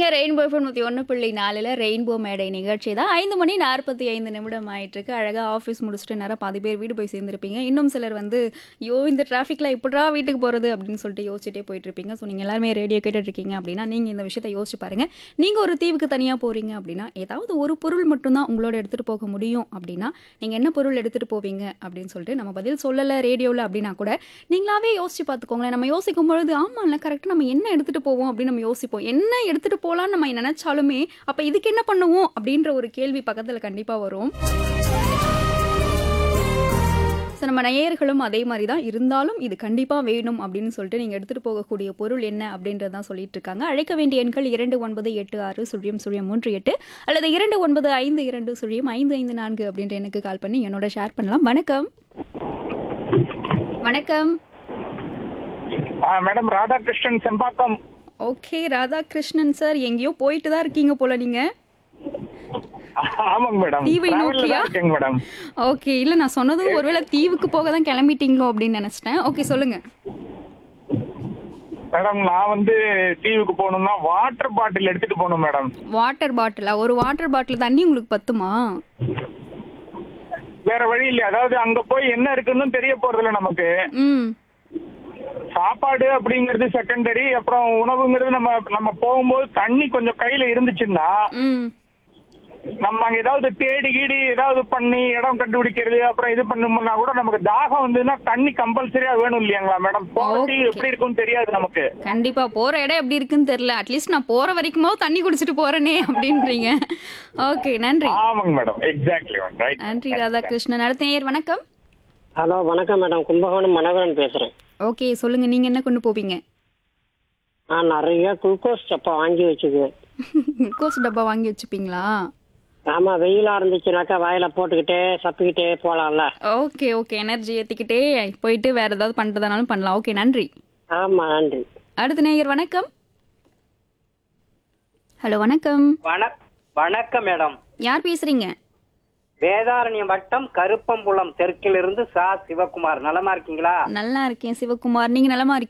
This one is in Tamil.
இருக்கீங்க ரெயின்போ எஃப்எம் நூற்றி ஒன்று புள்ளி நாலில் ரெயின்போ மேடை நிகழ்ச்சி தான் ஐந்து மணி நாற்பத்தி ஐந்து நிமிடம் ஆயிட்டிருக்கு அழகாக ஆஃபீஸ் முடிச்சுட்டு நேரம் பாதி பேர் வீடு போய் சேர்ந்துருப்பீங்க இன்னும் சிலர் வந்து யோ இந்த டிராஃபிக்கில் எப்படா வீட்டுக்கு போகிறது அப்படின்னு சொல்லிட்டு யோசிச்சுட்டே போயிட்டு இருப்பீங்க ஸோ நீங்கள் எல்லாருமே ரேடியோ கேட்டுட்டு இருக்கீங்க அப்படின்னா நீங்கள் இந்த விஷயத்தை யோசிச்சு பாருங்க நீங்கள் ஒரு தீவுக்கு தனியாக போகிறீங்க அப்படின்னா ஏதாவது ஒரு பொருள் மட்டும்தான் உங்களோட எடுத்துகிட்டு போக முடியும் அப்படின்னா நீங்கள் என்ன பொருள் எடுத்துகிட்டு போவீங்க அப்படின்னு சொல்லிட்டு நம்ம பதில் சொல்லலை ரேடியோவில் அப்படின்னா கூட நீங்களாவே யோசிச்சு பார்த்துக்கோங்களேன் நம்ம யோசிக்கும் பொழுது ஆமாம்ல கரெக்டாக நம்ம என்ன எடுத்துகிட்டு போவோம் அப்படின்னு நம்ம யோசிப்போம் என்ன எடுத்துகிட்டு போகலான்னு நம்ம நினச்சாலுமே அப்போ இதுக்கு என்ன பண்ணுவோம் அப்படின்ற ஒரு கேள்வி பக்கத்தில் கண்டிப்பாக வரும் ஸோ நம்ம நேயர்களும் அதே மாதிரி தான் இருந்தாலும் இது கண்டிப்பாக வேணும் அப்படின்னு சொல்லிட்டு நீங்கள் எடுத்துகிட்டு போகக்கூடிய பொருள் என்ன அப்படின்றத தான் சொல்லிட்டு இருக்காங்க அழைக்க வேண்டிய எண்கள் இரண்டு ஒன்பது எட்டு ஆறு சுழியம் சுழியம் மூன்று எட்டு அல்லது இரண்டு ஒன்பது ஐந்து இரண்டு சுழியம் ஐந்து ஐந்து நான்கு அப்படின்ற எனக்கு கால் பண்ணி என்னோட ஷேர் பண்ணலாம் வணக்கம் வணக்கம் ஆ madam Radhakrishnan Sembakkam okay Radhakrishnan sir எங்கேயோ போயிட்டு தான் இருக்கீங்க போல நீங்கள் ஆமாங்க மேடம் தீவை டிராவல்ல நோக்கியா? தான் இருக்கேங்க மேடம் ஓகே இல்லை நான் சொன்னதும் ஒருவேளை தீவுக்கு போக தான் கிளம்பிட்டீங்களோ அப்படின்னு நினச்சிட்டேன் ஓகே சொல்லுங்கள் மேடம் நான் வந்து தீவுக்கு போகணும்னா வாட்டர் பாட்டில் எடுத்துட்டு போகணும் மேடம் வாட்டர் பாட்டிலா ஒரு வாட்டர் பாட்டில் தண்ணி உங்களுக்கு பத்துமா வேற வழி இல்லையா அதாவது அங்க போய் என்ன இருக்குன்னு தெரிய போறதில்ல நமக்கு ம் சாப்பாடு அப்படிங்கிறது செகண்டரி அப்புறம் உணவுங்கிறது நம்ம நம்ம போகும்போது தண்ணி கொஞ்சம் கையில இருந்துச்சுன்னா ம் நம்ம அங்க ஏதாவது தேடி கீடி ஏதாவது பண்ணி இடம் கண்டுபிடிக்கிறது அப்புறம் இது பண்ணோம்னா கூட நமக்கு தாகம் வந்ததுன்னா தண்ணி கம்பல்சரியா வேணும் இல்லையாங்களா மேடம் போறது Okay. எப்படி இருக்கும்னு தெரியாது நமக்கு கண்டிப்பா போற இடம் எப்படி இருக்குன்னு தெரியல அட்லீஸ்ட் நான் போற வரைக்குமாவது தண்ணி குடிச்சிட்டு போறேனே அப்படின்றீங்க ஓகே நன்றி ஆமாங்க மேடம் எக்ஸாக்ட்லி ரைட் நன்றி ராதாகிருஷ்ணன் அடுத்த நேயர் வணக்கம் ஹலோ வணக்கம் மேடம் கும்பகோணம் மனோகரன் பேசுறேன் ஓகே சொல்லுங்க நீங்க என்ன கொண்டு போவீங்க நான் நிறைய குளுக்கோஸ் சப்பா வாங்கி வச்சுக்குவேன் குளுக்கோஸ் டப்பா வாங்கி வச்சுப்பீங்களா ஆமா வெயிலா இருந்துச்சுனாக்கா வாயில போட்டுக்கிட்டே சப்பிக்கிட்டே போலாம்ல ஓகே ஓகே எனர்ஜி ஏத்திக்கிட்டே போயிட்டு வேற ஏதாவது பண்றதுனாலும் பண்ணலாம் ஓகே நன்றி ஆமா நன்றி அடுத்த நேயர் வணக்கம் ஹலோ வணக்கம் வணக் வணக்கம் மேடம் யார் பேசுறீங்க வேதாரண்யம் வட்டம் கருப்பம்புலம் தெற்கிலிருந்து சா சிவகுமார் நலமா இருக்கீங்களா நல்லா இருக்கேன் சிவகுமார் நீங்க நலமா இருக்கீங்களா